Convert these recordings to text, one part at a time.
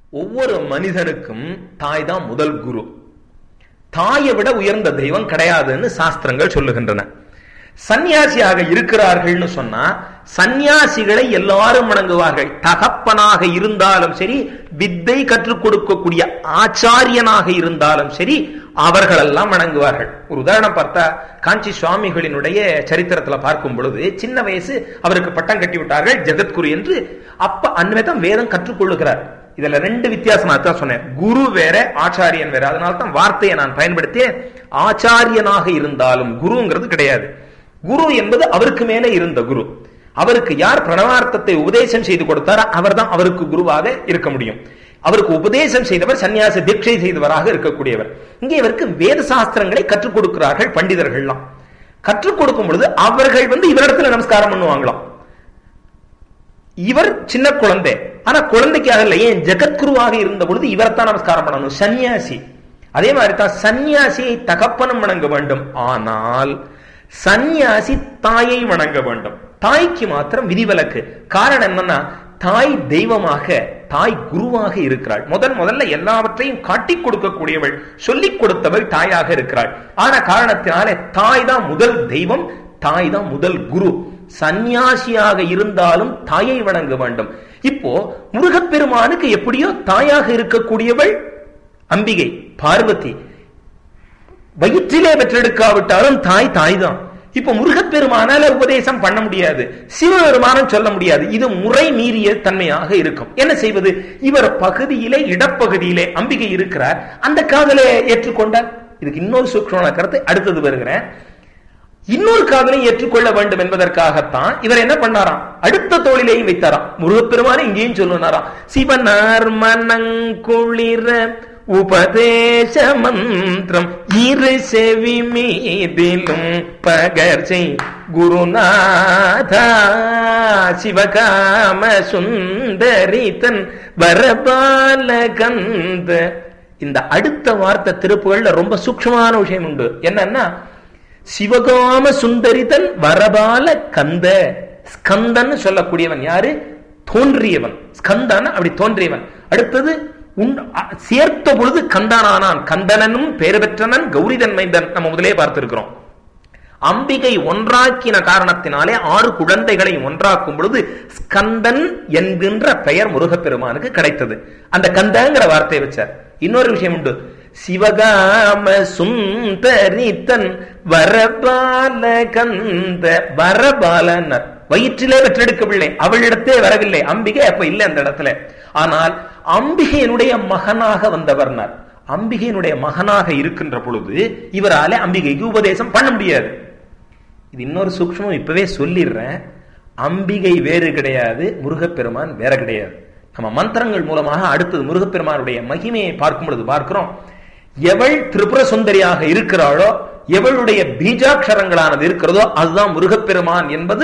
ஒவ்வொரு மனிதனுக்கும் தாய் தான் முதல் குரு தாயை விட உயர்ந்த தெய்வம் கிடையாதுன்னு சாஸ்திரங்கள் சொல்லுகின்றன சன்னியாசியாக இருக்கிறார்கள்னு சொன்னா சந்நியாசிகளை எல்லாரும் வணங்குவார்கள் தகப்பனாக இருந்தாலும் சரி வித்தை கற்றுக் கொடுக்கக்கூடிய ஆச்சாரியனாக இருந்தாலும் சரி அவர்களெல்லாம் வணங்குவார்கள் ஒரு உதாரணம் பார்த்தா காஞ்சி சுவாமிகளினுடைய சரித்திரத்துல பார்க்கும் பொழுது சின்ன வயசு அவருக்கு பட்டம் கட்டி விட்டார்கள் ஜெகத்குரு என்று அப்ப அன்மைதான் வேதம் கற்றுக்கொள்ளுகிறார் இதுல ரெண்டு வித்தியாசம் தான் சொன்னேன் குரு வேற ஆச்சாரியன் வேற அதனால தான் வார்த்தையை நான் பயன்படுத்திய ஆச்சாரியனாக இருந்தாலும் குருங்கிறது கிடையாது குரு என்பது அவருக்கு மேலே இருந்த குரு அவருக்கு யார் பிரணவார்த்தத்தை உபதேசம் செய்து கொடுத்தாரோ அவர் தான் அவருக்கு குருவாக இருக்க முடியும் அவருக்கு உபதேசம் செய்தவர் சன்னியாச தீட்சை செய்தவராக இருக்கக்கூடியவர் இங்கே இவருக்கு வேத சாஸ்திரங்களை கற்றுக் கொடுக்கிறார்கள் பண்டிதர்கள்லாம் கற்றுக் கொடுக்கும் பொழுது அவர்கள் வந்து இவரிடத்துல நமஸ்காரம் பண்ணுவாங்களாம் இவர் சின்ன குழந்தை ஆனா குழந்தைக்காக இல்லை ஏன் ஜெகத்குருவாக இருந்த பொழுது இவரைத்தான் நமஸ்காரம் பண்ணணும் சன்னியாசி அதே மாதிரி தான் சன்னியாசியை தகப்பனும் வணங்க வேண்டும் ஆனால் சந்நியாசி தாயை வணங்க வேண்டும் தாய்க்கு மாத்திரம் விதிவிலக்கு காரணம் என்னன்னா தாய் தெய்வமாக தாய் குருவாக இருக்கிறாள் முதன் முதல்ல எல்லாவற்றையும் காட்டி கொடுக்கக்கூடியவள் சொல்லிக் கொடுத்தவள் தாயாக இருக்கிறாள் ஆன காரணத்தினாலே தாய் தான் முதல் தெய்வம் தாய் தான் முதல் குரு சந்நியாசியாக இருந்தாலும் தாயை வணங்க வேண்டும் இப்போ முருகப்பெருமானுக்கு எப்படியோ தாயாக இருக்கக்கூடியவள் அம்பிகை பார்வதி வயிற்றிலே பெற்றெடுக்காவிட்டாலும் தாய் தாய் தான் இப்ப முருகப்பெருமானால உபதேசம் பண்ண முடியாது சிவபெருமானம் சொல்ல முடியாது இது முறை மீறிய தன்மையாக இருக்கும் என்ன செய்வது இவர் பகுதியிலே இடப்பகுதியிலே அம்பிகை இருக்கிறார் அந்த காதலை ஏற்றுக்கொண்டார் இதுக்கு இன்னொரு சூக்ஷமான கருத்தை அடுத்தது வருகிறேன் இன்னொரு காதலை ஏற்றுக்கொள்ள வேண்டும் என்பதற்காகத்தான் இவர் என்ன பண்ணாராம் அடுத்த தோளிலேயும் வைத்தாராம் முருகப்பெருமான் இங்கேயும் சொல்லுனாராம் சிவனார் மனங்குளிர உபதேச மந்திரம் இரு செவி மீதிலும் பகர்ச்சை குருநாதா சிவகாம சுந்தரிதன் வரபால கந்த இந்த அடுத்த வார்த்தை திருப்புகள்ல ரொம்ப சூக்ஷமான விஷயம் உண்டு என்னன்னா சிவகாம சுந்தரிதன் வரபால கந்த ஸ்கந்தன் சொல்லக்கூடியவன் யாரு தோன்றியவன் ஸ்கந்தன் அப்படி தோன்றியவன் அடுத்தது சேர்த்த பொழுது கந்தானானான் கந்தனனும் பேர் பெற்றனன் கௌரிதன் மைந்தன் நம்ம முதலே பார்த்திருக்கிறோம் அம்பிகை ஒன்றாக்கின காரணத்தினாலே ஆறு குழந்தைகளை ஒன்றாக்கும் பொழுது ஸ்கந்தன் என்கின்ற பெயர் முருகப்பெருமானுக்கு கிடைத்தது அந்த கந்தங்கிற வார்த்தையை வச்சார் இன்னொரு விஷயம் உண்டு சிவகாம சுந்தரித்தன் வரபால கந்த வரபாலனர் வயிற்றிலே பெற்றெடுக்கவில்லை அவளிடத்தே வரவில்லை அம்பிகை அப்ப இல்லை அந்த இடத்துல ஆனால் அம்பிகையினுடைய மகனாக வந்தவர்னார் அம்பிகையினுடைய மகனாக இருக்கின்ற பொழுது இவரால அம்பிகைக்கு உபதேசம் பண்ண முடியாது இது இன்னொரு சூக்ஷமம் இப்பவே சொல்லிடுறேன் அம்பிகை வேறு கிடையாது முருகப்பெருமான் வேற கிடையாது நம்ம மந்திரங்கள் மூலமாக அடுத்தது முருகப்பெருமானுடைய மகிமையை பார்க்கும் பொழுது பார்க்கிறோம் எவள் திரிபுர சுந்தரியாக இருக்கிறாளோ எவளுடைய பீஜாட்சரங்களானது இருக்கிறதோ அதுதான் முருகப்பெருமான் என்பது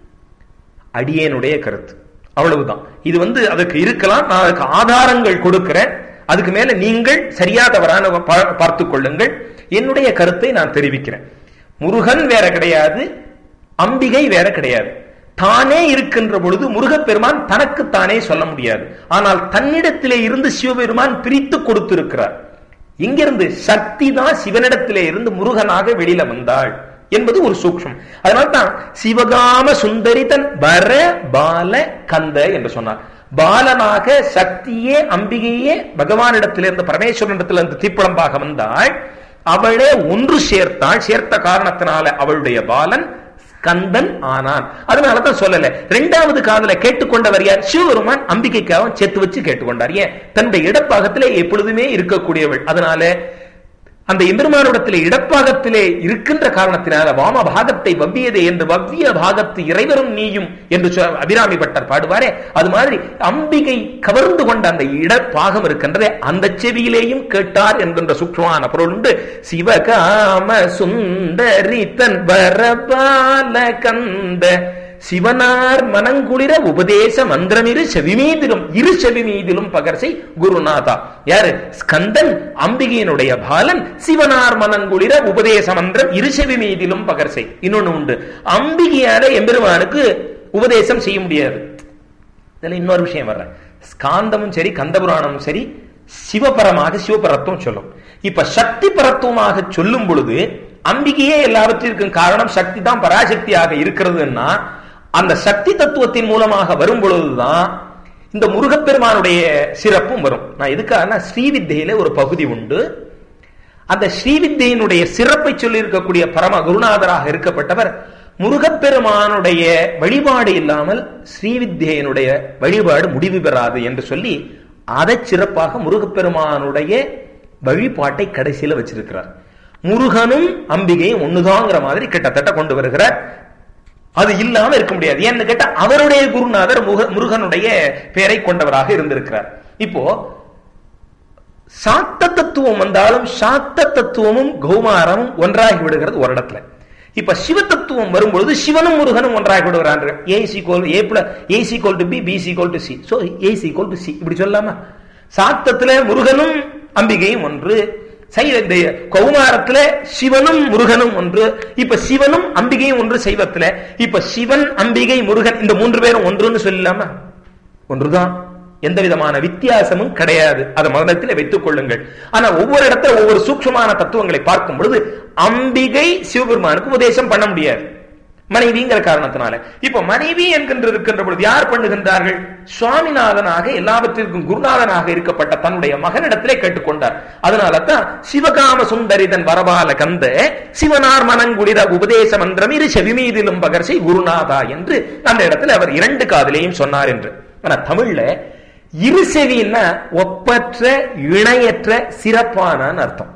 அடியேனுடைய கருத்து அவ்வளவுதான் இது வந்து அதுக்கு இருக்கலாம் நான் அதுக்கு ஆதாரங்கள் கொடுக்கிறேன் அதுக்கு மேல நீங்கள் சரியா தவறான பார்த்து கொள்ளுங்கள் என்னுடைய கருத்தை நான் தெரிவிக்கிறேன் முருகன் வேற கிடையாது அம்பிகை வேற கிடையாது தானே இருக்கின்ற பொழுது முருகப்பெருமான் தனக்கு தானே சொல்ல முடியாது ஆனால் தன்னிடத்திலே இருந்து சிவபெருமான் பிரித்து கொடுத்திருக்கிறார் இங்கிருந்து சக்தி தான் சிவனிடத்திலே இருந்து முருகனாக வெளியில வந்தாள் என்பது ஒரு சூக்ஷம் அதனால்தான் சிவகாம சுந்தரிதன் வர பால கந்த என்று சொன்னார் பாலனாக சக்தியே அம்பிகையே பகவானிடத்திலிருந்து பரமேஸ்வரனிடத்திலிருந்து தீப்பழம்பாக வந்தாள் அவளே ஒன்று சேர்த்தாள் சேர்த்த காரணத்தினால அவளுடைய பாலன் கந்தன் ஆனான் அதனாலதான் சொல்லல ரெண்டாவது காதல கேட்டுக்கொண்டவர் யார் சிவபெருமான் அம்பிகைக்காக சேர்த்து வச்சு கேட்டுக்கொண்டார் ஏன் தன்னுடைய இடப்பாகத்திலே எப்பொழுதுமே இருக்கக்கூடியவள் அதனால அந்த எம்பெருமானிடத்திலே இடப்பாகத்திலே இருக்கின்ற காரணத்தினால வாம பாகத்தை வவ்வியதே என்று வவ்விய பாகத்து இறைவரும் நீயும் என்று அபிராமி பட்டர் பாடுவாரே அது மாதிரி அம்பிகை கவர்ந்து கொண்ட அந்த இடப்பாகம் இருக்கின்றதே அந்த செவியிலேயும் கேட்டார் என்கின்ற சுற்றுமான பொருள் உண்டு சிவகாம சுந்தரி தன் வரபால கந்த சிவனார் மனங்குளிர உபதேச மந்திரம் இரு செவிமீதிலும் இரு செவிமீதிலும் பகர்சை குருநாதா யாரு ஸ்கந்தன் அம்பிகையினுடைய பாலன் சிவனார் மனங்குளிர உபதேச மந்திரம் இரு செவிமீதிலும் பகர்சை இன்னொன்னு உண்டு அம்பிகையால எம்பெருமானுக்கு உபதேசம் செய்ய முடியாது இதுல இன்னொரு விஷயம் வர்றேன் ஸ்காந்தமும் சரி கந்தபுராணமும் சரி சிவபரமாக சிவபரத்துவம் சொல்லும் இப்ப சக்தி பரத்துவமாக சொல்லும் பொழுது அம்பிகையே எல்லாவற்றிற்கும் காரணம் சக்தி தான் பராசக்தியாக இருக்கிறதுன்னா அந்த சக்தி தத்துவத்தின் மூலமாக வரும் பொழுதுதான் இந்த முருகப்பெருமானுடைய சிறப்பும் வரும் நான் எதுக்காக ஸ்ரீவித்தையில ஒரு பகுதி உண்டு அந்த ஸ்ரீவித்தையினுடைய சிறப்பை சொல்லி இருக்கக்கூடிய பரம குருநாதராக இருக்கப்பட்டவர் முருகப்பெருமானுடைய வழிபாடு இல்லாமல் ஸ்ரீவித்யினுடைய வழிபாடு முடிவு பெறாது என்று சொல்லி அதை சிறப்பாக முருகப்பெருமானுடைய வழிபாட்டை கடைசியில வச்சிருக்கிறார் முருகனும் அம்பிகையும் ஒண்ணுதாங்கிற மாதிரி கிட்டத்தட்ட கொண்டு வருகிறார் அது இல்லாம இருக்க முடியாது ஏன்னு கேட்டா அவருடைய குருநாதர் முருகனுடைய பெயரை கொண்டவராக இருந்திருக்கிறார் இப்போ சாத்த தத்துவம் வந்தாலும் சாத்த தத்துவமும் கௌமாரமும் ஒன்றாகி விடுகிறது ஒரு இடத்துல இப்ப சிவ தத்துவம் வரும்பொழுது சிவனும் முருகனும் ஒன்றாகி விடுகிறாங்க ஏ சிகோல் ஏ பிள A equal to B B equal to C so A equal to C இப்படி சொல்லலாமா சாத்தத்துல முருகனும் அம்பிகையும் ஒன்று சைவ கௌமாரத்துல சிவனும் முருகனும் ஒன்று இப்ப சிவனும் அம்பிகையும் ஒன்று சைவத்துல இப்ப சிவன் அம்பிகை முருகன் இந்த மூன்று பேரும் ஒன்றுன்னு சொல்லலாமா ஒன்றுதான் எந்த விதமான வித்தியாசமும் கிடையாது அதை மனத்தில் வைத்துக் கொள்ளுங்கள் ஆனா ஒவ்வொரு இடத்துல ஒவ்வொரு சூக்ஷமான தத்துவங்களை பார்க்கும் பொழுது அம்பிகை சிவபெருமானுக்கு உபதேசம் பண்ண முடியாது மனைவிங்கிற காரணத்தினால இப்ப மனைவி என்கின்ற இருக்கின்ற பொழுது யார் பண்ணுகின்றார்கள் சுவாமிநாதனாக எல்லாவற்றிற்கும் குருநாதனாக இருக்கப்பட்ட தன்னுடைய மகனிடத்திலே கேட்டுக்கொண்டார் அதனால தான் சிவகாம சுந்தரிதன் வரபால கந்த சிவனார் மனங்குடித உபதேச மந்திரம் இரு செவிமீதிலும் பகர்ச்சி குருநாதா என்று அந்த இடத்துல அவர் இரண்டு காதலையும் சொன்னார் என்று ஆனா தமிழ்ல இரு செவின்னா ஒப்பற்ற இணையற்ற சிறப்பான அர்த்தம்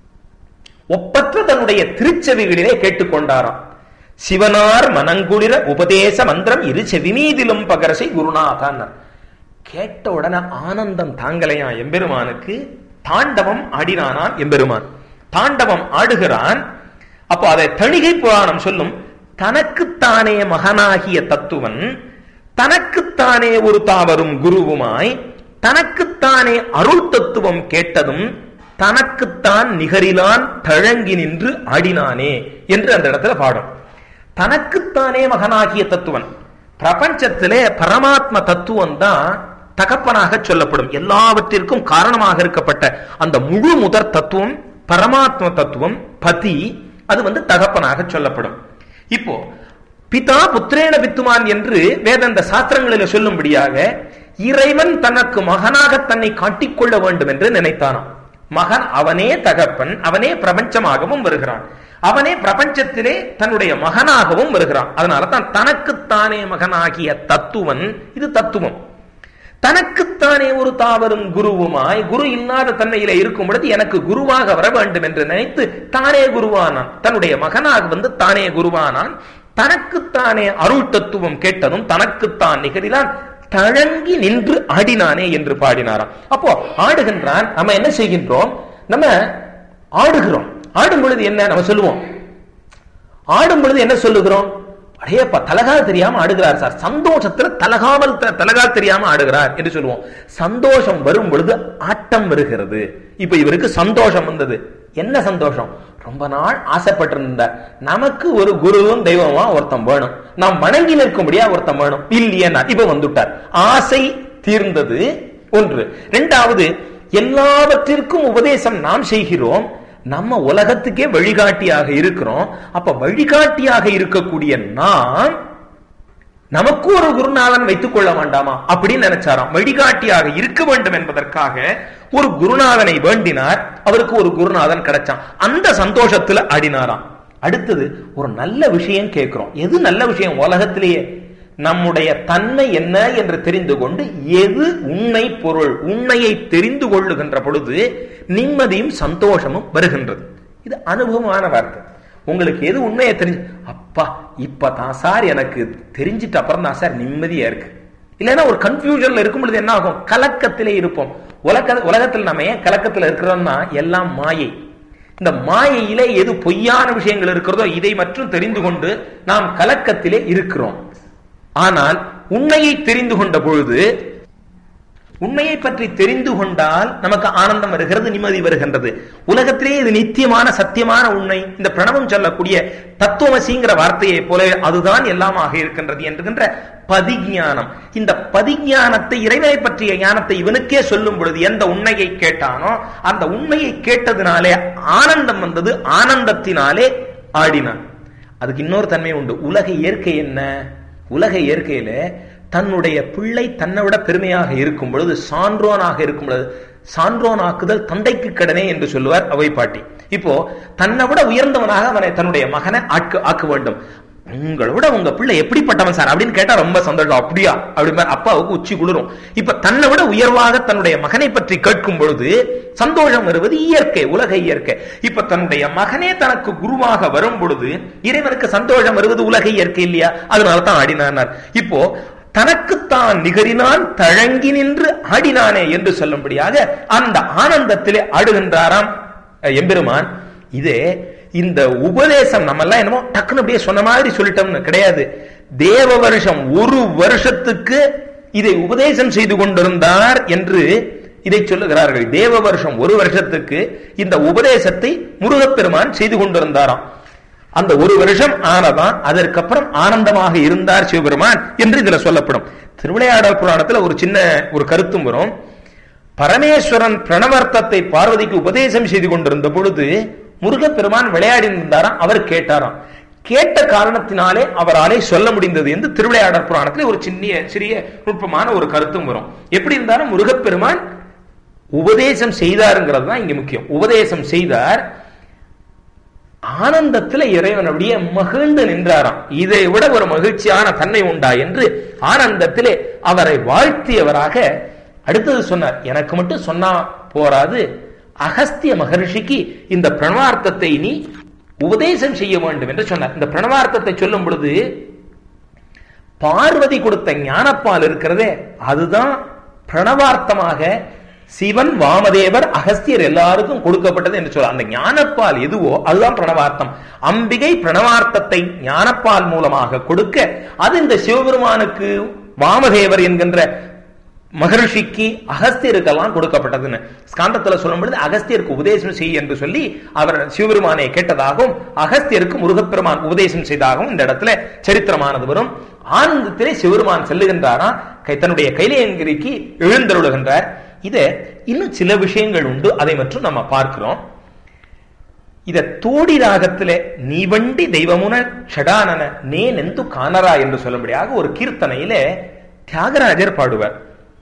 ஒப்பற்ற தன்னுடைய திருச்செவிகளிலே கேட்டுக்கொண்டாராம் சிவனார் மனங்குளிர உபதேச மந்திரம் இரு செவிமீதிலும் பகரசை குருநாதான் கேட்ட உடனே ஆனந்தம் தாங்கலையா எம்பெருமானுக்கு தாண்டவம் ஆடினானான் எம்பெருமான் தாண்டவம் ஆடுகிறான் அப்போ அதை தணிகை புராணம் சொல்லும் தனக்குத்தானே மகனாகிய தத்துவன் தனக்குத்தானே ஒரு தாவரும் குருவுமாய் தனக்குத்தானே அருள் தத்துவம் கேட்டதும் தனக்குத்தான் நிகரிலான் தழங்கி நின்று ஆடினானே என்று அந்த இடத்துல பாடும் தனக்குத்தானே மகனாகிய தத்துவன் பிரபஞ்சத்திலே பரமாத்ம தத்துவம் தான் தகப்பனாக சொல்லப்படும் எல்லாவற்றிற்கும் காரணமாக இருக்கப்பட்ட அந்த முழு முதற் தத்துவம் பரமாத்ம தத்துவம் பதி அது வந்து தகப்பனாக சொல்லப்படும் இப்போ பிதா புத்திரேன வித்துமான் என்று வேதந்த சாஸ்திரங்களில் சொல்லும்படியாக இறைவன் தனக்கு மகனாக தன்னை காட்டிக்கொள்ள வேண்டும் என்று நினைத்தானாம் மகன் அவனே தகப்பன் அவனே பிரபஞ்சமாகவும் வருகிறான் அவனே பிரபஞ்சத்திலே தன்னுடைய மகனாகவும் வருகிறான் அதனால தான் தனக்குத்தானே மகனாகிய தத்துவன் இது தத்துவம் தனக்குத்தானே ஒரு தாவரும் குருவுமாய் குரு இல்லாத தன்மையில இருக்கும் பொழுது எனக்கு குருவாக வர வேண்டும் என்று நினைத்து தானே குருவானான் தன்னுடைய மகனாக வந்து தானே குருவானான் தனக்குத்தானே அருள் தத்துவம் கேட்டதும் தனக்குத்தான் நிகரிலான் தழங்கி நின்று ஆடினானே என்று பாடினாராம் அப்போ ஆடுகின்றான் நம்ம என்ன செய்கின்றோம் நம்ம ஆடுகிறோம் ஆடும் பொழுது என்ன நம்ம சொல்லுவோம் ஆடும் பொழுது என்ன சொல்லுகிறோம் அடையப்பா தலகா தெரியாம ஆடுகிறார் சார் சந்தோஷத்துல தலகாமல் தலகா தெரியாம ஆடுகிறார் என்று சொல்லுவோம் சந்தோஷம் வரும் பொழுது ஆட்டம் வருகிறது இப்ப இவருக்கு சந்தோஷம் வந்தது என்ன சந்தோஷம் ரொம்ப நாள் ஆசைப்பட்டிருந்தார் நமக்கு ஒரு குருவும் தெய்வமா ஒருத்தம் வேணும் நாம் வணங்கி நிற்கும்படியா ஒருத்தம் வேணும் இல்லையா இப்ப வந்துட்டார் ஆசை தீர்ந்தது ஒன்று இரண்டாவது எல்லாவற்றிற்கும் உபதேசம் நாம் செய்கிறோம் நம்ம உலகத்துக்கே வழிகாட்டியாக இருக்கிறோம் அப்ப வழிகாட்டியாக இருக்கக்கூடிய நாம் நமக்கு ஒரு குருநாதன் வைத்துக் கொள்ள வேண்டாமா அப்படின்னு நினைச்சாராம் வழிகாட்டியாக இருக்க வேண்டும் என்பதற்காக ஒரு குருநாதனை வேண்டினார் அவருக்கு ஒரு குருநாதன் கிடைச்சான் அந்த சந்தோஷத்துல ஆடினாராம் அடுத்தது ஒரு நல்ல விஷயம் கேட்கிறோம் எது நல்ல விஷயம் உலகத்திலேயே நம்முடைய தன்மை என்ன என்று தெரிந்து கொண்டு எது உண்மை பொருள் உண்மையை தெரிந்து கொள்ளுகின்ற பொழுது நிம்மதியும் சந்தோஷமும் வருகின்றது இது அனுபவமான வார்த்தை உங்களுக்கு எது உண்மையை தெரிஞ்சு அப்பா இப்பதான் சார் எனக்கு தெரிஞ்சிட்டு அப்புறம் தான் சார் நிம்மதியா இருக்கு இல்லைன்னா ஒரு கன்ஃபியூஷன்ல இருக்கும் பொழுது என்ன ஆகும் கலக்கத்திலே இருப்போம் உலக உலகத்தில் நம்ம ஏன் கலக்கத்தில் இருக்கிறோம்னா எல்லாம் மாயை இந்த மாயையிலே எது பொய்யான விஷயங்கள் இருக்கிறதோ இதை மற்றும் தெரிந்து கொண்டு நாம் கலக்கத்திலே இருக்கிறோம் ஆனால் உண்மையை தெரிந்து கொண்ட பொழுது உண்மையை பற்றி தெரிந்து கொண்டால் நமக்கு ஆனந்தம் வருகிறது நிம்மதி வருகின்றது உலகத்திலே இது நித்தியமான சத்தியமான உண்மை இந்த பிரணவம் சொல்லக்கூடிய தத்துவமசிங்கிற வார்த்தையை போல அதுதான் எல்லாமாக இருக்கின்றது என்கின்ற பதிஞானம் இந்த பதிஞானத்தை இறைவனை பற்றிய ஞானத்தை இவனுக்கே சொல்லும் பொழுது எந்த உண்மையை கேட்டானோ அந்த உண்மையை கேட்டதினாலே ஆனந்தம் வந்தது ஆனந்தத்தினாலே ஆடினான் அதுக்கு இன்னொரு தன்மை உண்டு உலக இயற்கை என்ன உலக இயற்கையில தன்னுடைய பிள்ளை தன்னை விட பெருமையாக இருக்கும் பொழுது சான்றோனாக இருக்கும் பொழுது சான்றோனாக்குதல் தந்தைக்கு கடனே என்று சொல்லுவார் அவை பாட்டி இப்போ தன்னை விட உயர்ந்தவனாக அவனை தன்னுடைய மகனை ஆக்க ஆக்க வேண்டும் உங்களை விட உங்க பிள்ளை எப்படிப்பட்டவன் சார் அப்படின்னு கேட்டா ரொம்ப சந்தோஷம் அப்படியா அப்படி மாதிரி அப்பாவுக்கு உச்சி குளிரும் இப்ப தன்னை விட உயர்வாக தன்னுடைய மகனை பற்றி கேட்கும் பொழுது சந்தோஷம் வருவது இயற்கை உலக இயற்கை இப்ப தன்னுடைய மகனே தனக்கு குருவாக வரும் பொழுது இறைவனுக்கு சந்தோஷம் வருவது உலக இயற்கை இல்லையா அதனால தான் ஆடினார் இப்போ தனக்குத்தான் நிகரினான் தழங்கி நின்று ஆடினானே என்று சொல்லும்படியாக அந்த ஆனந்தத்திலே ஆடுகின்றாராம் எம்பெருமான் இதே இந்த உபதேசம் நம்ம எல்லாம் என்னமோ டக்குன்னு அப்படியே சொன்ன மாதிரி சொல்லிட்டோம்னு கிடையாது தேவ வருஷம் ஒரு வருஷத்துக்கு இதை உபதேசம் செய்து கொண்டிருந்தார் என்று இதை சொல்லுகிறார்கள் தேவ வருஷம் ஒரு வருஷத்துக்கு இந்த உபதேசத்தை முருகப்பெருமான் செய்து கொண்டிருந்தாராம் அந்த ஒரு வருஷம் ஆனதான் அதற்கப்புறம் ஆனந்தமாக இருந்தார் சிவபெருமான் என்று இதுல சொல்லப்படும் திருவிளையாடல் புராணத்துல ஒரு சின்ன ஒரு கருத்தும் வரும் பரமேஸ்வரன் பிரணவர்த்தத்தை பார்வதிக்கு உபதேசம் செய்து கொண்டிருந்த பொழுது முருகப்பெருமான் விளையாடி இருந்தாராம் அவர் கேட்டாராம் கேட்ட காரணத்தினாலே அவராலே சொல்ல முடிந்தது என்று திருவிளையாடல் புராணத்தில் ஒரு சின்ன சிறிய நுட்பமான ஒரு கருத்தும் வரும் எப்படி இருந்தாலும் முருகப்பெருமான் உபதேசம் செய்தாருங்கிறது தான் இங்க முக்கியம் உபதேசம் செய்தார் ஆனந்தத்துல இறைவன் அப்படியே மகிழ்ந்து நின்றாராம் இதை விட ஒரு மகிழ்ச்சியான தன்மை உண்டா என்று ஆனந்தத்திலே அவரை வாழ்த்தியவராக அடுத்தது சொன்னார் எனக்கு மட்டும் சொன்னா போராது அகஸ்திய மகர்ஷிக்கு இந்த பிரணவார்த்தத்தை நீ உபதேசம் செய்ய வேண்டும் என்று சொன்னார் இந்த பிரணவார்த்தத்தை சொல்லும் பொழுது பார்வதி கொடுத்த ஞானப்பால் இருக்கிறதே அதுதான் பிரணவார்த்தமாக சிவன் வாமதேவர் அகஸ்தியர் எல்லாருக்கும் கொடுக்கப்பட்டது என்று சொல்ல அந்த ஞானப்பால் எதுவோ அதுதான் பிரணவார்த்தம் அம்பிகை பிரணவார்த்தத்தை ஞானப்பால் மூலமாக கொடுக்க அது இந்த சிவபெருமானுக்கு வாமதேவர் என்கின்ற மகர்ஷிக்கு அகஸ்தியருக்கெல்லாம் கொடுக்கப்பட்டதுன்னு ஸ்காந்தத்துல சொல்லும் பொழுது அகஸ்தியருக்கு உபதேசம் செய் என்று சொல்லி அவர் சிவபெருமானை கேட்டதாகவும் அகஸ்தியருக்கு முருகப்பெருமான் உபதேசம் செய்ததாகவும் இந்த இடத்துல சரித்திரமானது வரும் ஆனந்தத்திலே சிவபெருமான் செல்லுகின்றாரா தன்னுடைய கைலையங்கிரிக்கு எழுந்தருளுகின்றார் இத இன்னும் சில விஷயங்கள் உண்டு அதை மட்டும் நம்ம பார்க்கிறோம் இத தோடி ராகத்திலே நீவண்டி தெய்வமுன ஷடானன நே நெந்து காணரா என்று சொல்லும்படியாக ஒரு கீர்த்தனையிலே தியாகராஜர் பாடுவார்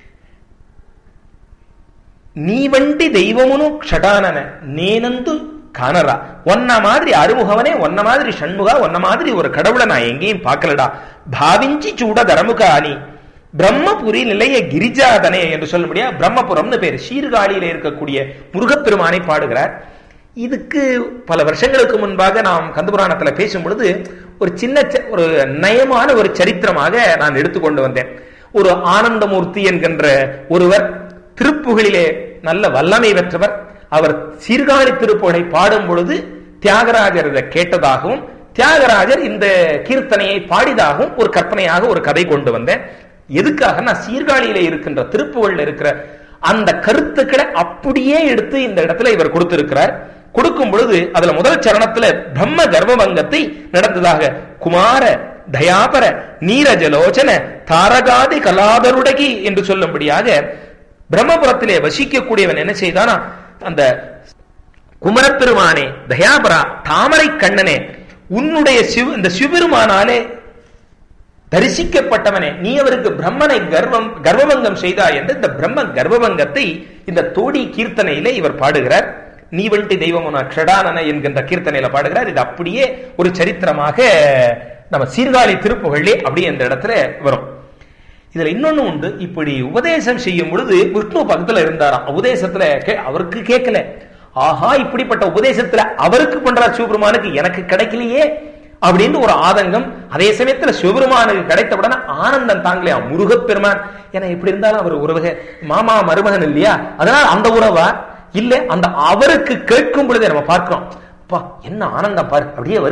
நீவண்டி தெய்வமுனு க்ஷடானன நேனந்து காணரா ஒன்ன மாதிரி அறுமுகவனே ஒன்ன மாதிரி சண்முகா ஒன்ன மாதிரி ஒரு கடவுளை நான் எங்கேயும் பார்க்கலடா பாவிஞ்சி சூட தரமுகானி பிரம்மபுரி நிலைய கிரிஜாதனே என்று சொல்லும்படியா பிரம்மபுரம்னு பேர் சீர்காழியில இருக்கக்கூடிய முருகப்பெருமானை பாடுகிறார் இதுக்கு பல வருஷங்களுக்கு முன்பாக நாம் கந்தபுராணத்துல பேசும் பொழுது ஒரு சின்ன ஒரு நயமான ஒரு சரித்திரமாக நான் எடுத்துக்கொண்டு வந்தேன் ஒரு ஆனந்தமூர்த்தி என்கின்ற ஒருவர் திருப்புகளிலே நல்ல வல்லமை பெற்றவர் அவர் சீர்காழி திருப்புகழை பாடும் பொழுது தியாகராஜர் இதை கேட்டதாகவும் தியாகராஜர் இந்த கீர்த்தனையை பாடிதாகவும் ஒரு கற்பனையாக ஒரு கதை கொண்டு வந்தேன் எதுக்காக நான் சீர்காழியில இருக்கின்ற திருப்புகள்ல இருக்கிற அந்த கருத்துக்களை அப்படியே எடுத்து இந்த இடத்துல இவர் கொடுத்திருக்கிறார் கொடுக்கும் பொழுது அதுல முதல் சரணத்துல பிரம்ம கர்வபங்கத்தை நடந்ததாக குமார தயாபர நீரஜலோச்சன தாரகாதி கலாதருடகி என்று சொல்லும்படியாக பிரம்மபுரத்திலே வசிக்கக்கூடியவன் என்ன செய்தானா அந்த குமரப்பெருமானே தயாபரா தாமரை கண்ணனே உன்னுடைய சிவ இந்த சிவபெருமானாலே தரிசிக்கப்பட்டவனே நீ அவருக்கு பிரம்மனை கர்வம் கர்வபங்கம் செய்தாய் என்று இந்த பிரம்ம கர்வபங்கத்தை இந்த தோடி கீர்த்தனையில இவர் பாடுகிறார் நீ வண்டி தெய்வமுன க்ஷடானன என்கின்ற கீர்த்தனையில பாடுகிறார் இது அப்படியே ஒரு சரித்திரமாக நம்ம சீர்காழி திருப்புகழே அப்படியே இந்த இடத்துல வரும் இதுல இன்னொன்னு உண்டு இப்படி உபதேசம் செய்யும் பொழுது விஷ்ணு பக்கத்துல இருந்தாராம் உபதேசத்துல அவருக்கு கேட்கல ஆஹா இப்படிப்பட்ட உபதேசத்துல அவருக்கு பண்றார் சிவபெருமானுக்கு எனக்கு கிடைக்கலையே அப்படின்னு ஒரு ஆதங்கம் அதே சமயத்துல சிவபெருமானுக்கு கிடைத்தவுடனே ஆனந்தம் தாங்களே முருகப்பெருமான் ஏன்னா இப்படி இருந்தாலும் அவர் உறவக மாமா மருமகன் இல்லையா அதனால அந்த உறவா இல்ல அந்த அவருக்கு கேட்கும் பொழுதே நம்ம பார்க்கிறோம் அப்பா என்ன ஆனந்தம் பாரு அப்படியே வருகிறான்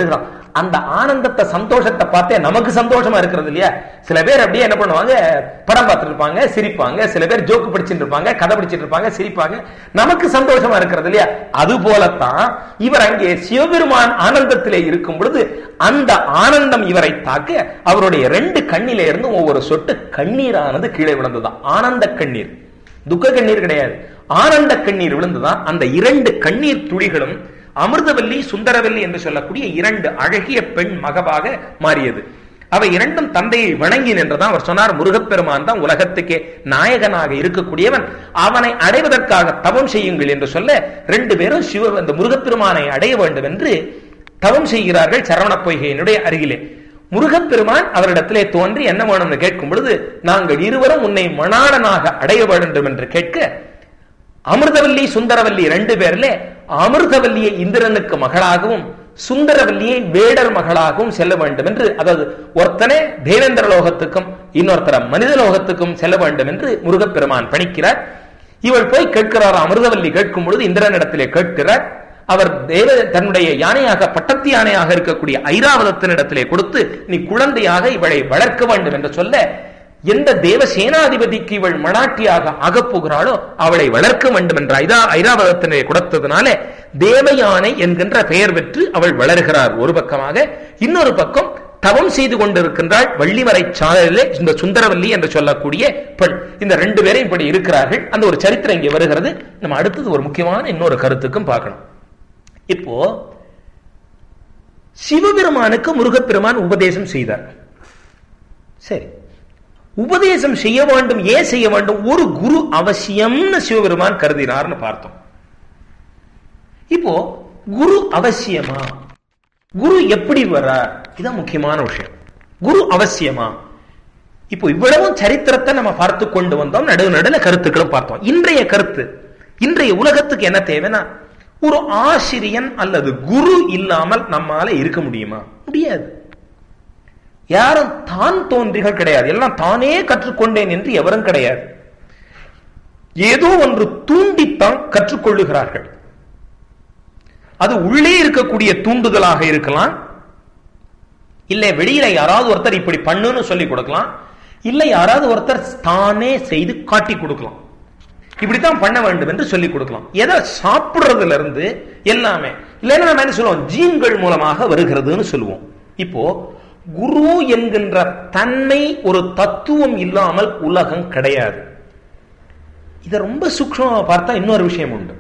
அந்த ஆனந்தத்தை சந்தோஷத்தை பார்த்தே நமக்கு சந்தோஷமா இருக்கிறது இல்லையா சில பேர் அப்படியே என்ன பண்ணுவாங்க படம் பார்த்துட்டு இருப்பாங்க சிரிப்பாங்க சில பேர் ஜோக்கு படிச்சுட்டு இருப்பாங்க கதை படிச்சுட்டு இருப்பாங்க சிரிப்பாங்க நமக்கு சந்தோஷமா இருக்கிறது இல்லையா அது போலத்தான் இவர் அங்கே சிவபெருமான் ஆனந்தத்திலே இருக்கும் பொழுது அந்த ஆனந்தம் இவரை தாக்க அவருடைய ரெண்டு கண்ணில இருந்து ஒவ்வொரு சொட்டு கண்ணீரானது கீழே விழுந்ததுதான் ஆனந்த கண்ணீர் துக்க கண்ணீர் கிடையாது ஆனந்த கண்ணீர் விழுந்துதான் அந்த இரண்டு கண்ணீர் துளிகளும் அமிர்தவல்லி சுந்தரவல்லி என்று சொல்லக்கூடிய இரண்டு அழகிய பெண் மகவாக மாறியது அவை இரண்டும் தந்தையை வணங்கி நின்றதான் அவர் சொன்னார் முருகப்பெருமான் தான் உலகத்துக்கே நாயகனாக இருக்கக்கூடியவன் அவனை அடைவதற்காக தவம் செய்யுங்கள் என்று சொல்ல ரெண்டு பேரும் சிவ அந்த முருகப்பெருமானை அடைய வேண்டும் என்று தவம் செய்கிறார்கள் சரவண பொய்கையினுடைய அருகிலே முருகப்பெருமான் அவரிடத்திலே தோன்றி என்ன வேணும்னு கேட்கும் பொழுது நாங்கள் இருவரும் உன்னை மணாளனாக அடைய வேண்டும் என்று கேட்க அமிர்தவல்லி சுந்தரவல்லி ரெண்டு பேர்ல அமிர்தவல்லியை இந்திரனுக்கு மகளாகவும் சுந்தரவல்லியை வேடர் மகளாகவும் செல்ல வேண்டும் என்று அதாவது ஒருத்தனே தேவேந்திர லோகத்துக்கும் இன்னொருத்தர மனித லோகத்துக்கும் செல்ல வேண்டும் என்று முருகப்பெருமான் பணிக்கிறார் இவள் போய் கேட்கிறார் அமிர்தவல்லி கேட்கும் பொழுது இந்திரனிடத்திலே கேட்கிறார் அவர் தேவ தன்னுடைய யானையாக பட்டத்து யானையாக இருக்கக்கூடிய ஐராவதத்தினிடத்திலே கொடுத்து நீ குழந்தையாக இவளை வளர்க்க வேண்டும் என்று சொல்ல எந்த தேவ சேனாதிபதிக்கு இவள் மணாட்டியாக ஆகப்போகிறாளோ அவளை வளர்க்க வேண்டும் என்ற ஐரா ஐராவதத்தினை கொடுத்ததுனால தேவயானை என்கின்ற பெயர் பெற்று அவள் வளர்கிறார் ஒரு பக்கமாக இன்னொரு பக்கம் தவம் செய்து கொண்டிருக்கின்றாள் வள்ளிமலை சாலையிலே இந்த சுந்தரவல்லி என்று சொல்லக்கூடிய பெண் இந்த ரெண்டு பேரும் இப்படி இருக்கிறார்கள் அந்த ஒரு சரித்திரம் இங்கே வருகிறது நம்ம அடுத்தது ஒரு முக்கியமான இன்னொரு கருத்துக்கும் பார்க்கணும் இப்போ சிவபெருமானுக்கு முருகப்பெருமான் உபதேசம் செய்தார் சரி உபதேசம் செய்ய வேண்டும் ஏன் செய்ய வேண்டும் ஒரு குரு அவசியம்னு சிவபெருமான் கருதினார்னு பார்த்தோம் இப்போ குரு அவசியமா குரு எப்படி வர்றார் இதான் முக்கியமான விஷயம் குரு அவசியமா இப்போ இவ்வளவும் சரித்திரத்தை நம்ம பார்த்து கொண்டு வந்தோம் நடுவு நடுல கருத்துக்களும் பார்த்தோம் இன்றைய கருத்து இன்றைய உலகத்துக்கு என்ன தேவைன்னா ஒரு ஆசிரியன் அல்லது குரு இல்லாமல் நம்மால இருக்க முடியுமா முடியாது யாரும் தான் தோன்றிகள் கிடையாது எல்லாம் தானே கற்றுக்கொண்டேன் என்று எவரும் கிடையாது ஏதோ ஒன்று தூண்டித்தான் கற்றுக்கொள்ளுகிறார்கள் அது உள்ளே இருக்கக்கூடிய தூண்டுதலாக இருக்கலாம் இல்லை வெளியில யாராவது ஒருத்தர் இப்படி பண்ணுன்னு சொல்லி கொடுக்கலாம் இல்லை யாராவது ஒருத்தர் தானே செய்து காட்டி கொடுக்கலாம் இப்படித்தான் பண்ண வேண்டும் என்று சொல்லிக் கொடுக்கலாம் எதை சாப்பிடுறதுல இருந்து எல்லாமே இல்லைன்னா நம்ம என்ன சொல்லுவோம் ஜீன்கள் மூலமாக வருகிறதுன்னு சொல்லுவோம் இப்போ குரு என்கின்ற தன்மை ஒரு தத்துவம் இல்லாமல் உலகம் கிடையாது இதை ரொம்ப சூக்ஷமா பார்த்தா இன்னொரு விஷயம் உண்டு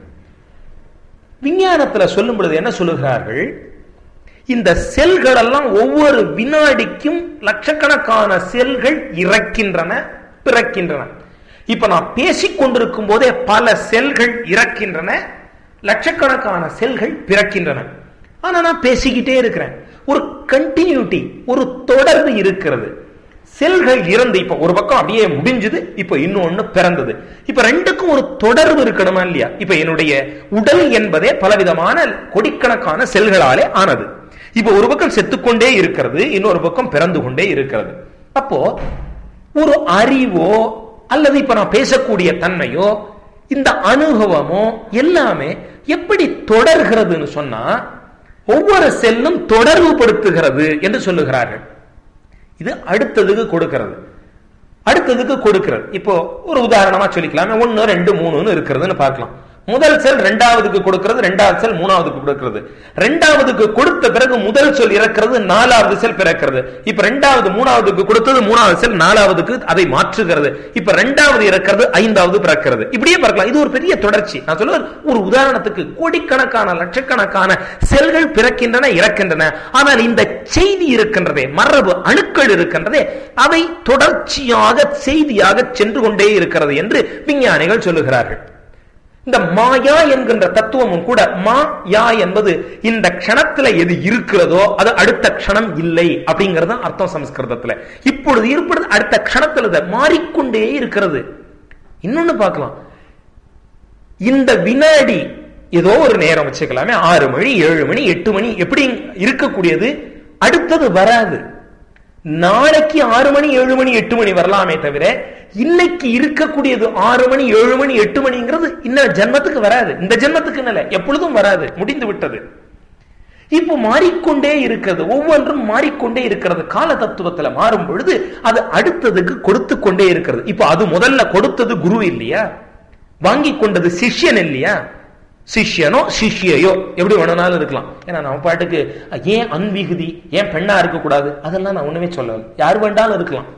விஞ்ஞானத்துல சொல்லும் பொழுது என்ன சொல்லுகிறார்கள் இந்த செல்கள் எல்லாம் ஒவ்வொரு வினாடிக்கும் லட்சக்கணக்கான செல்கள் இறக்கின்றன பிறக்கின்றன இப்ப நான் பேசிக் கொண்டிருக்கும் போதே பல செல்கள் இறக்கின்றன லட்சக்கணக்கான செல்கள் பிறக்கின்றன ஆனா நான் பேசிக்கிட்டே இருக்கிறேன் ஒரு கண்டினியூட்டி ஒரு தொடர்பு இருக்கிறது செல்கள் இறந்து இப்ப ஒரு பக்கம் அப்படியே முடிஞ்சது இப்ப இன்னொன்னு பிறந்தது இப்ப ரெண்டுக்கும் ஒரு தொடர்பு இருக்கணுமா இல்லையா இப்ப என்னுடைய உடல் என்பதே பலவிதமான கொடிக்கணக்கான செல்களாலே ஆனது இப்ப ஒரு பக்கம் செத்துக்கொண்டே இருக்கிறது இன்னொரு பக்கம் பிறந்து கொண்டே இருக்கிறது அப்போ ஒரு அறிவோ அல்லது இப்ப நான் பேசக்கூடிய தன்மையோ இந்த அனுபவமோ எல்லாமே எப்படி தொடர்கிறதுன்னு சொன்னா ஒவ்வொரு செல்லும் தொடர்பு படுத்துகிறது என்று சொல்லுகிறார்கள் இது அடுத்ததுக்கு கொடுக்கிறது அடுத்ததுக்கு கொடுக்கிறது இப்போ ஒரு உதாரணமா சொல்லிக்கலாம் ஒன்னு ரெண்டு மூணுன்னு இருக்கிறதுன்னு பார்க்கலாம் முதல் செல் ரெண்டாவதுக்கு கொடுக்கிறது ரெண்டாவது செல் மூணாவதுக்கு கொடுக்கிறது ரெண்டாவதுக்கு கொடுத்த பிறகு முதல் சொல் இறக்கிறது நாலாவது செல் பிறக்கிறது இப்ப ரெண்டாவது மூணாவதுக்கு கொடுத்தது மூணாவது செல் நாலாவதுக்கு அதை மாற்றுகிறது இப்ப ரெண்டாவது இறக்கிறது ஐந்தாவது பிறக்கிறது இப்படியே பார்க்கலாம் இது ஒரு பெரிய தொடர்ச்சி நான் சொல்லுவேன் ஒரு உதாரணத்துக்கு கோடிக்கணக்கான லட்சக்கணக்கான செல்கள் பிறக்கின்றன இறக்கின்றன ஆனால் இந்த செய்தி இருக்கின்றதே மரபு அணுக்கள் இருக்கின்றதே அவை தொடர்ச்சியாக செய்தியாக சென்று கொண்டே இருக்கிறது என்று விஞ்ஞானிகள் சொல்லுகிறார்கள் இந்த மாயா என்கின்ற தத்துவமும் கூட மா யா என்பது இந்த க்ஷணத்துல எது இருக்கிறதோ அது அடுத்த க்ஷணம் இல்லை அப்படிங்கிறது அர்த்தம் சமஸ்கிருதத்துல இப்பொழுது இருப்பது அடுத்த க்ஷணத்துல மாறிக்கொண்டே இருக்கிறது இன்னொன்னு பார்க்கலாம் இந்த வினாடி ஏதோ ஒரு நேரம் வச்சுக்கலாமே ஆறு மணி ஏழு மணி எட்டு மணி எப்படி இருக்கக்கூடியது அடுத்தது வராது நாளைக்கு ஆறு மணி ஏழு மணி எட்டு மணி வரலாமே தவிர இன்னைக்கு இருக்கக்கூடியது ஆறு மணி ஏழு மணி எட்டு மணிங்கிறது இன்னும் ஜென்மத்துக்கு வராது இந்த ஜென்மத்துக்கு இல்ல எப்பொழுதும் வராது முடிந்து விட்டது இப்போ மாறிக்கொண்டே இருக்கிறது ஒவ்வொன்றும் மாறிக்கொண்டே இருக்கிறது கால தத்துவத்துல மாறும் பொழுது அது அடுத்ததுக்கு கொடுத்து கொண்டே இருக்கிறது இப்போ அது முதல்ல கொடுத்தது குரு இல்லையா வாங்கி கொண்டது சிஷ்யன் இல்லையா சிஷ்யனோ சிஷ்யையோ எப்படி வேணும்னாலும் இருக்கலாம் ஏன்னா நம்ம பாட்டுக்கு ஏன் அன்விகுதி ஏன் பெண்ணா இருக்கக்கூடாது அதெல்லாம் நான் ஒண்ணுமே சொல்லல யார் வேண்டாலும் இருக்கலாம்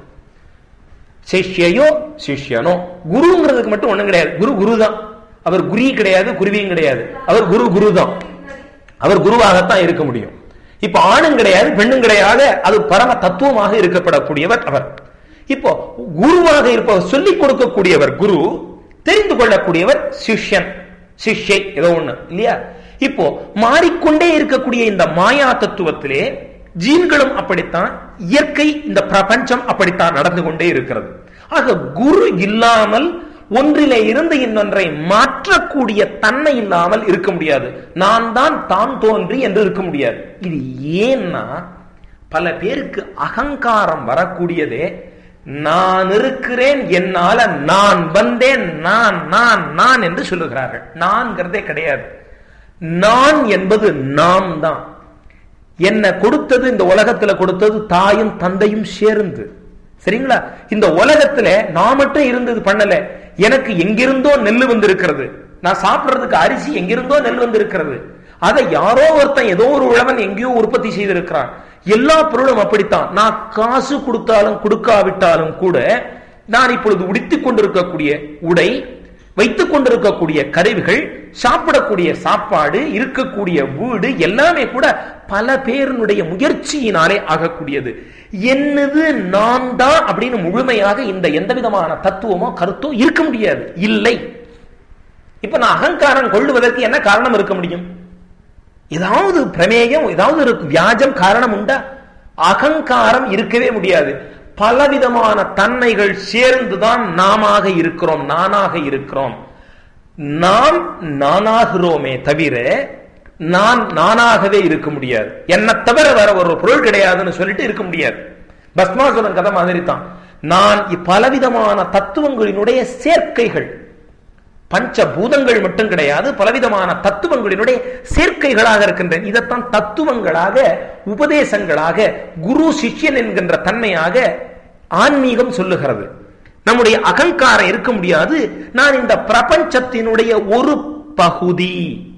சிஷ்யையோ சிஷ்யனோ குருங்கிறதுக்கு மட்டும் ஒண்ணும் கிடையாது குரு குரு தான் அவர் குரி கிடையாது குருவியும் கிடையாது அவர் குரு குரு தான் அவர் குருவாகத்தான் இருக்க முடியும் இப்ப ஆணும் கிடையாது பெண்ணும் கிடையாது அது பரம தத்துவமாக இருக்கப்படக்கூடியவர் அவர் இப்போ குருவாக இருப்பவர் சொல்லிக் கொடுக்கக்கூடியவர் குரு தெரிந்து கொள்ளக்கூடியவர் சிஷ்யன் சிஷ்யை ஏதோ ஒண்ணு இல்லையா இப்போ மாறிக்கொண்டே இருக்கக்கூடிய இந்த மாயா தத்துவத்திலே ஜீன்களும் அப்படித்தான் இயற்கை இந்த பிரபஞ்சம் அப்படித்தான் நடந்து கொண்டே இருக்கிறது ஆக குரு இல்லாமல் ஒன்றிலே இருந்து இன்னொன்றை மாற்றக்கூடிய தன்மை இல்லாமல் இருக்க முடியாது நான் தான் தான் தோன்றி என்று இருக்க முடியாது இது ஏன்னா பல பேருக்கு அகங்காரம் வரக்கூடியதே நான் இருக்கிறேன் என்னால நான் வந்தேன் நான் நான் நான் என்று சொல்லுகிறார்கள் நான்கிறதே கிடையாது நான் என்பது நாம் தான் என்ன கொடுத்தது இந்த உலகத்துல கொடுத்தது தாயும் தந்தையும் சேர்ந்து சரிங்களா இந்த உலகத்துல நான் மட்டும் இருந்தது பண்ணல எனக்கு எங்கிருந்தோ நெல்லு வந்திருக்கிறது நான் சாப்பிடுறதுக்கு அரிசி எங்கிருந்தோ நெல் வந்திருக்கிறது அதை யாரோ ஒருத்தன் ஏதோ ஒரு உழவன் எங்கேயோ உற்பத்தி செய்திருக்கிறான் எல்லா பொருளும் அப்படித்தான் நான் காசு கொடுத்தாலும் கொடுக்காவிட்டாலும் கூட நான் இப்பொழுது உடித்துக் கொண்டிருக்கக்கூடிய உடை வைத்துக் கொண்டிருக்கக்கூடிய கருவிகள் சாப்பிடக்கூடிய சாப்பாடு இருக்கக்கூடிய வீடு எல்லாமே கூட பல பேருடைய முயற்சியினாலே ஆகக்கூடியது என்னது நான் தான் அப்படின்னு முழுமையாக இந்த எந்த விதமான தத்துவமோ கருத்தோ இருக்க முடியாது இல்லை இப்ப நான் அகங்காரம் கொள்ளுவதற்கு என்ன காரணம் இருக்க முடியும் ஏதாவது பிரமேயம் ஏதாவது ஒரு வியாஜம் காரணம் உண்டா அகங்காரம் இருக்கவே முடியாது பலவிதமான தன்மைகள் சேர்ந்துதான் நாமாக இருக்கிறோம் நானாக இருக்கிறோம் நாம் நானாகிறோமே தவிர நான் நானாகவே இருக்க முடியாது என்ன தவிர வேற ஒரு பொருள் கிடையாதுன்னு சொல்லிட்டு இருக்க முடியாது பஸ்மாசுரன் கதை மாதிரி தான் நான் பலவிதமான தத்துவங்களினுடைய சேர்க்கைகள் பஞ்ச பூதங்கள் மட்டும் கிடையாது பலவிதமான தத்துவங்களினுடைய சேர்க்கைகளாக இருக்கின்றன இதைத்தான் தத்துவங்களாக உபதேசங்களாக குரு சிஷ்யன் என்கின்ற தன்மையாக ஆன்மீகம் சொல்லுகிறது நம்முடைய அகங்காரம் இருக்க முடியாது நான் இந்த பிரபஞ்சத்தினுடைய ஒரு பகுதி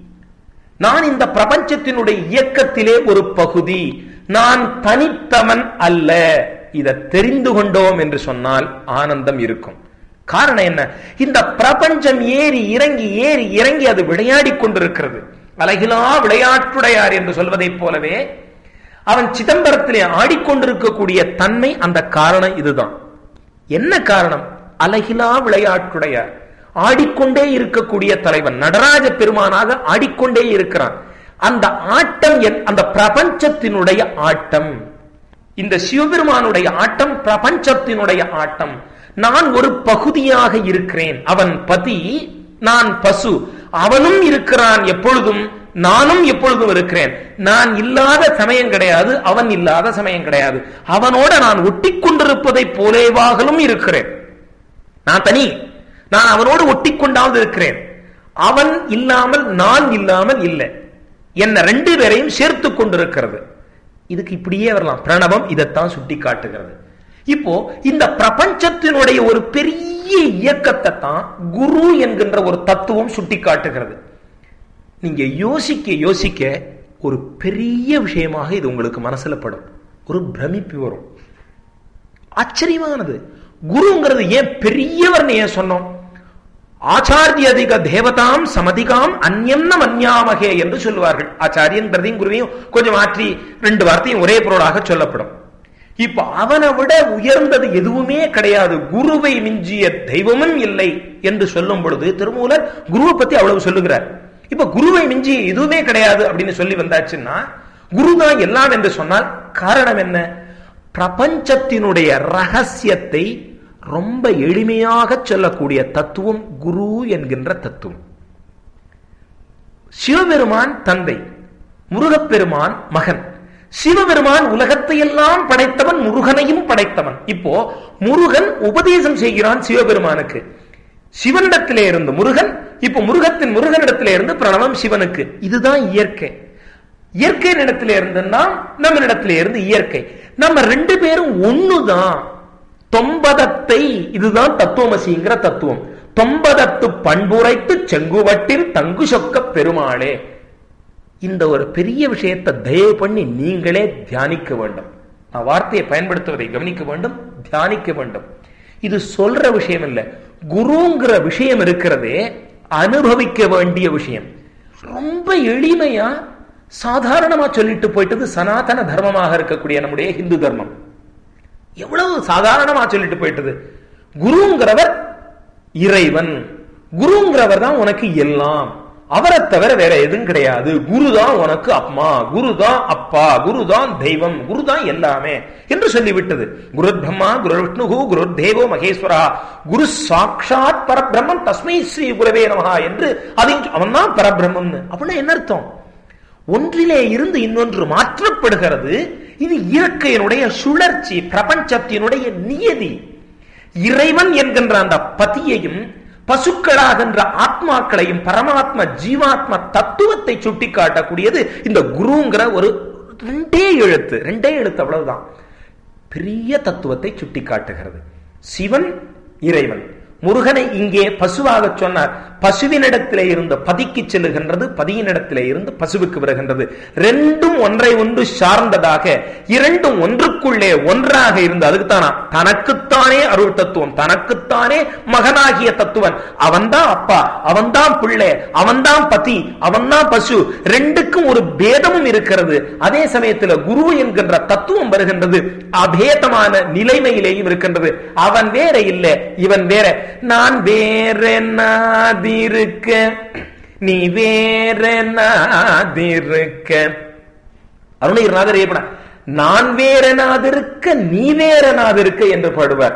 நான் இந்த பிரபஞ்சத்தினுடைய இயக்கத்திலே ஒரு பகுதி நான் தனித்தவன் அல்ல இதை தெரிந்து கொண்டோம் என்று சொன்னால் ஆனந்தம் இருக்கும் காரணம் என்ன இந்த பிரபஞ்சம் ஏறி இறங்கி ஏறி இறங்கி அது விளையாடி கொண்டிருக்கிறது அழகிலா விளையாட்டுடையார் என்று சொல்வதைப் போலவே அவன் சிதம்பரத்திலே ஆடிக்கொண்டிருக்கக்கூடிய தன்மை அந்த காரணம் இதுதான் என்ன காரணம் அழகிலா விளையாட்டுடையார் ஆடிக்கொண்டே இருக்கக்கூடிய தலைவன் நடராஜ பெருமானாக ஆடிக்கொண்டே இருக்கிறான் அந்த ஆட்டம் அந்த பிரபஞ்சத்தினுடைய ஆட்டம் இந்த சிவபெருமானுடைய ஆட்டம் பிரபஞ்சத்தினுடைய ஆட்டம் நான் ஒரு பகுதியாக இருக்கிறேன் அவன் பதி நான் பசு அவனும் இருக்கிறான் எப்பொழுதும் நானும் எப்பொழுதும் இருக்கிறேன் நான் இல்லாத சமயம் கிடையாது அவன் இல்லாத சமயம் கிடையாது அவனோட நான் ஒட்டி கொண்டிருப்பதை போலேவாகலும் இருக்கிறேன் நான் தனி நான் அவனோடு ஒட்டி கொண்டாவது இருக்கிறேன் அவன் இல்லாமல் நான் இல்லாமல் இல்லை என்ன ரெண்டு பேரையும் சேர்த்து கொண்டிருக்கிறது இதுக்கு இப்படியே வரலாம் பிரணவம் இதைத்தான் சுட்டி காட்டுகிறது இப்போ இந்த பிரபஞ்சத்தினுடைய ஒரு பெரிய இயக்கத்தை தான் குரு என்கின்ற ஒரு தத்துவம் சுட்டி காட்டுகிறது நீங்க யோசிக்க யோசிக்க ஒரு பெரிய விஷயமாக இது உங்களுக்கு மனசுல படும் ஒரு பிரமிப்பு வரும் ஆச்சரியமானது குருங்கிறது ஏன் பெரியவர்னு ஏன் சொன்னோம் ஆச்சாரியதிக தேவதாம் சமதிகாம் அந்யன்ன மன்யாமகே என்று சொல்லுவார்கள் ஆச்சாரியன் குருவையும் கொஞ்சம் மாற்றி ரெண்டு வார்த்தையும் ஒரே பொருளாக சொல்லப்படும் இப்ப அவனை விட உயர்ந்தது எதுவுமே கிடையாது குருவை மிஞ்சிய தெய்வமும் இல்லை என்று சொல்லும் பொழுது திருமூலர் குருவை பத்தி அவ்வளவு சொல்லுகிறார் இப்ப குருவை மிஞ்சிய எதுவுமே கிடையாது அப்படின்னு சொல்லி வந்தாச்சுன்னா குருதான் எல்லாம் என்று சொன்னால் காரணம் என்ன பிரபஞ்சத்தினுடைய ரகசியத்தை ரொம்ப எளிமையாக சொல்லக்கூடிய தத்துவம் குரு என்கின்ற தத்துவம் சிவபெருமான் தந்தை முருகப்பெருமான் மகன் சிவபெருமான் உலகத்தை எல்லாம் படைத்தவன் முருகனையும் படைத்தவன் இப்போ முருகன் உபதேசம் செய்கிறான் சிவபெருமானுக்கு சிவனிடத்திலே இருந்து முருகன் இப்போ முருகத்தின் முருகனிடத்திலே இருந்து பிரணவம் சிவனுக்கு இதுதான் இயற்கை இயற்கை இடத்துல இருந்து நாம் நம்ம இடத்துல இருந்து இயற்கை நம்ம ரெண்டு பேரும் ஒண்ணுதான் தொம்பதத்தை இதுதான் தத்துவமசிங்கிற தத்துவம் தொம்பதத்து பண்புரைத்து செங்குவட்டில் தங்கு சொக்க பெருமாளே இந்த ஒரு பெரிய விஷயத்தை தயவு பண்ணி நீங்களே தியானிக்க வேண்டும் நான் வார்த்தையை பயன்படுத்துவதை கவனிக்க வேண்டும் தியானிக்க வேண்டும் இது சொல்ற விஷயம் இல்ல குருங்கிற விஷயம் இருக்கிறதே அனுபவிக்க வேண்டிய விஷயம் ரொம்ப எளிமையா சாதாரணமா சொல்லிட்டு போயிட்டது சனாதன தர்மமாக இருக்கக்கூடிய நம்முடைய இந்து தர்மம் எவ்வளவு சாதாரணமா சொல்லிட்டு போயிட்டது குருங்கிறவர் இறைவன் குருங்கிறவர் தான் உனக்கு எல்லாம் அவரை தவிர வேற எதுவும் கிடையாது குரு தான் உனக்கு அம்மா குரு தான் அப்பா குரு தான் தெய்வம் குரு தான் எல்லாமே என்று சொல்லிவிட்டது குரு பிரம்மா குரு விஷ்ணு குரு தேவோ மகேஸ்வரா குரு சாட்சாத் பரபிரம்மம் தஸ்மை ஸ்ரீ குரவே நமகா என்று அதையும் அவன் தான் பரபிரம்மம்னு அப்படின்னா என்ன அர்த்தம் ஒன்றிலே இருந்து இன்னொன்று மாற்றப்படுகிறது இது இயற்கையினுடைய சுழற்சி பிரபஞ்சத்தினுடைய நியதி இறைவன் என்கின்ற அந்த பதியையும் பசுக்களாகின்ற ஆத்மாக்களையும் பரமாத்ம ஜீவாத்ம தத்துவத்தை சுட்டி காட்டக்கூடியது இந்த குருங்கிற ஒரு ரெண்டே எழுத்து ரெண்டே எழுத்து அவ்வளவுதான் பெரிய தத்துவத்தை சுட்டி காட்டுகிறது சிவன் இறைவன் முருகனை இங்கே பசுவாக சொன்னார் பசுவினிடத்திலே இருந்து பதிக்கு செல்லுகின்றது பதியினிடத்திலே இருந்து பசுவுக்கு வருகின்றது ரெண்டும் ஒன்றை ஒன்று சார்ந்ததாக இரண்டும் ஒன்றுக்குள்ளே ஒன்றாக இருந்து அதுக்குத்தானா தனக்குத்தானே அருள் தத்துவம் தனக்குத்தானே மகனாகிய தத்துவன் அவன்தான் அப்பா அவன்தான் பிள்ளை அவன்தான் பதி அவன்தான் பசு ரெண்டுக்கும் ஒரு பேதமும் இருக்கிறது அதே சமயத்தில் குரு என்கின்ற தத்துவம் வருகின்றது அபேதமான நிலைமையிலேயும் இருக்கின்றது அவன் வேற இல்லை இவன் வேற நான் வேற நாதிருக்க நீ வேற நாதிருக்க அருணகிரிநாதர் ஏப்பட நான் வேற நாதிருக்க நீ வேற நாதிருக்க என்று பாடுவார்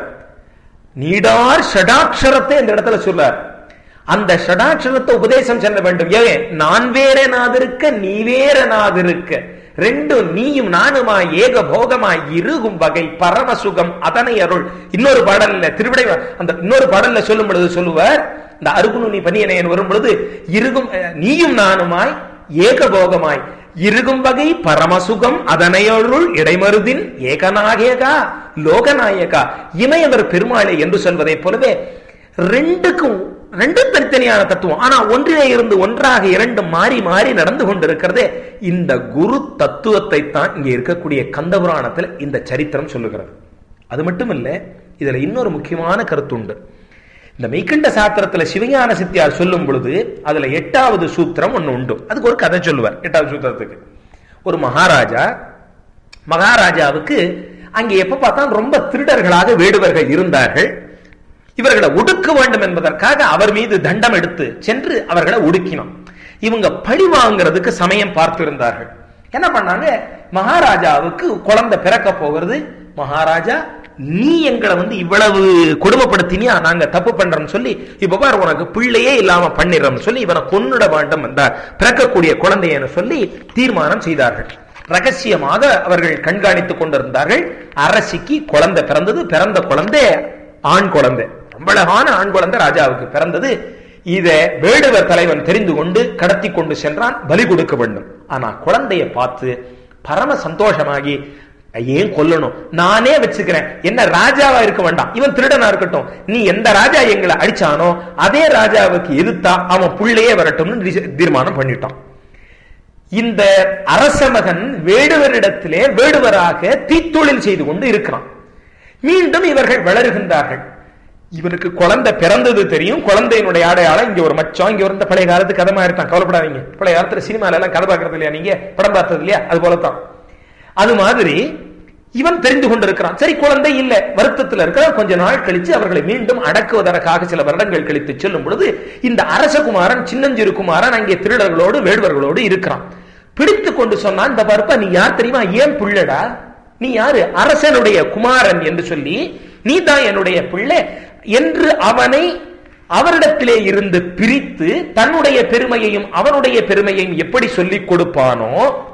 நீடார் ஷடாட்சரத்தை இந்த இடத்துல சொல்றார் அந்த ஷடாட்சரத்தை உபதேசம் செல்ல வேண்டும் ஏன் நான் வேற நாதிருக்க நீ வேற நாதிருக்க ரெண்டும் நீயும் நானுமாய் ஏக போகமாய் இருகும் வகை பரமசுகம் அதனை அருள் இன்னொரு பாடல்ல திருவிடை அந்த இன்னொரு பாடல்ல சொல்லும் பொழுது சொல்லுவார் இந்த அருகுணு நீ பனியனையன் வரும் பொழுது இருகும் நீயும் நானுமாய் ஏக போகமாய் இருகும் வகை பரமசுகம் அதனையருள் இடைமருதின் ஏகநாயகா லோகநாயகா இமயவர் பெருமாளை என்று சொல்வதைப் போலவே ரெண்டுக்கும் ரெண்டும் தனித்தனியான தத்துவம் ஆனா ஒன்றிலே இருந்து ஒன்றாக இரண்டு மாறி மாறி நடந்து கொண்டிருக்கிறதே இந்த குரு தத்துவத்தை தான் இங்க இருக்கக்கூடிய கந்தபுராணத்தில் இந்த சரித்திரம் சொல்லுகிறது அது மட்டும் இல்ல இதுல இன்னொரு முக்கியமான கருத்து உண்டு இந்த மெய்கண்ட சாத்திரத்துல சிவஞான சித்தியார் சொல்லும் பொழுது அதுல எட்டாவது சூத்திரம் ஒண்ணு உண்டு அதுக்கு ஒரு கதை சொல்லுவார் எட்டாவது சூத்திரத்துக்கு ஒரு மகாராஜா மகாராஜாவுக்கு அங்கே எப்ப பார்த்தாலும் ரொம்ப திருடர்களாக வேடுவர்கள் இருந்தார்கள் இவர்களை ஒடுக்க வேண்டும் என்பதற்காக அவர் மீது தண்டம் எடுத்து சென்று அவர்களை ஒடுக்கினோம் இவங்க பழி வாங்குறதுக்கு சமயம் பார்த்திருந்தார்கள் என்ன பண்ணாங்க மகாராஜாவுக்கு குழந்தை பிறக்க போகிறது மகாராஜா நீ எங்களை வந்து இவ்வளவு கொடுமைப்படுத்தினியா நாங்க தப்பு பண்றோம்னு சொல்லி இப்ப பாரு உனக்கு பிள்ளையே இல்லாம பண்ணிடுறோம்னு சொல்லி இவனை கொன்னுட வேண்டும் என்றார் பிறக்கக்கூடிய குழந்தையன்னு சொல்லி தீர்மானம் செய்தார்கள் ரகசியமாக அவர்கள் கண்காணித்துக் கொண்டிருந்தார்கள் அரசிக்கு குழந்தை பிறந்தது பிறந்த குழந்தை ஆண் குழந்தை ரொம்ப அழகான ஆண் குழந்தை ராஜாவுக்கு பிறந்தது இத வேடுவர் தலைவன் தெரிந்து கொண்டு கடத்தி கொண்டு சென்றான் பலி கொடுக்க வேண்டும் ஆனா குழந்தைய பார்த்து பரம சந்தோஷமாகி ஏன் கொல்லணும் நானே வச்சுக்கிறேன் என்ன ராஜாவா இருக்க வேண்டாம் இவன் திருடனா இருக்கட்டும் நீ எந்த ராஜா எங்களை அடிச்சானோ அதே ராஜாவுக்கு எதிர்த்தா அவன் புள்ளையே வரட்டும்னு தீர்மானம் பண்ணிட்டான் இந்த அரச மகன் வேடுவரிடத்திலே வேடுவராக தீத்தொழில் செய்து கொண்டு இருக்கிறான் மீண்டும் இவர்கள் வளருகின்றார்கள் இவனுக்கு குழந்தை பிறந்தது தெரியும் குழந்தையினுடைய அடையாளம் இங்க ஒரு மச்சம் இங்க ஒரு பழைய காலத்து கதமா இருக்கான் கவலைப்படாதீங்க பழைய காலத்துல சினிமால எல்லாம் கதை பார்க்கறது இல்லையா நீங்க படம் பார்த்தது இல்லையா அது போலத்தான் அது மாதிரி இவன் தெரிந்து கொண்டிருக்கிறான் சரி குழந்தை இல்ல வருத்தத்தில் இருக்கிற கொஞ்ச நாள் கழிச்சு அவர்களை மீண்டும் அடக்குவதற்காக சில வருடங்கள் கழித்து செல்லும் பொழுது இந்த அரசகுமாரன் சின்னஞ்சிறு குமாரன் அங்கே திருடர்களோடு வேடுவர்களோடு இருக்கிறான் பிடித்து கொண்டு சொன்னான் இந்த பருப்ப நீ யார் தெரியுமா ஏன் புள்ளடா நீ யாரு அரசனுடைய குமாரன் என்று சொல்லி நீ தான் என்னுடைய பிள்ளை என்று அவனை அவரிடத்திலே இருந்து பிரித்து தன்னுடைய பெருமையையும் அவனுடைய பெருமையையும் எப்படி சொல்லிக் கொடுப்பானோ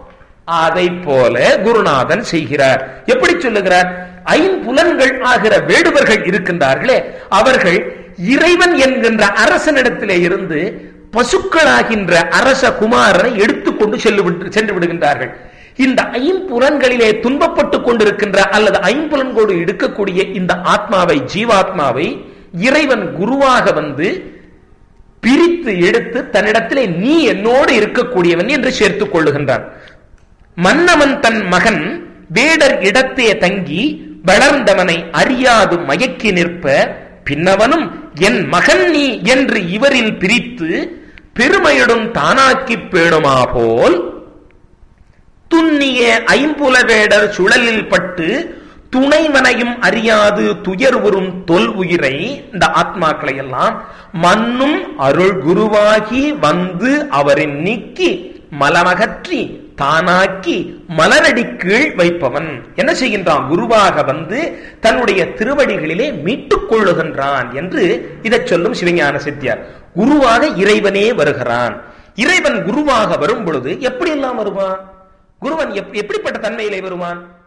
அதை போல குருநாதன் செய்கிறார் எப்படி சொல்லுகிறார் ஐம்புலன்கள் ஆகிற வேடுவர்கள் இருக்கின்றார்களே அவர்கள் இறைவன் என்கின்ற அரசனிடத்திலே இருந்து பசுக்களாகின்ற அரச குமாரனை எடுத்துக்கொண்டு செல்லு சென்று விடுகின்றார்கள் இந்த ஐம்புலன்களிலே துன்பப்பட்டு கொண்டிருக்கின்ற அல்லது ஐம்புலன்கோடு எடுக்கக்கூடிய இந்த ஆத்மாவை ஜீவாத்மாவை இறைவன் குருவாக வந்து பிரித்து எடுத்து தன்னிடத்திலே நீ என்னோடு இருக்கக்கூடியவன் என்று சேர்த்துக் கொள்ளுகின்றான் மன்னவன் தன் மகன் வேடர் இடத்தே தங்கி வளர்ந்தவனை அறியாது மயக்கி நிற்ப பின்னவனும் என் மகன் நீ என்று இவரில் பிரித்து பெருமையுடன் தானாக்கி பேணுமா போல் துண்ணிய ஐம்புல வேடர் சுழலில் பட்டு துணைவனையும் அறியாது துயர்வுறும் தொல் உயிரை இந்த ஆத்மாக்களை எல்லாம் மண்ணும் அருள் குருவாகி வந்து அவரின் நீக்கி மலமகற்றி தானாக்கி மலரடி கீழ் வைப்பவன் என்ன செய்கின்றான் குருவாக வந்து தன்னுடைய திருவடிகளிலே மீட்டுக் கொள்ளுகின்றான் என்று இதை சொல்லும் சிவஞான சித்தியார் குருவாக இறைவனே வருகிறான் இறைவன் குருவாக வரும் பொழுது எப்படி எல்லாம் வருவான் குருவன் எப்படிப்பட்ட தன்மையிலே வருவான்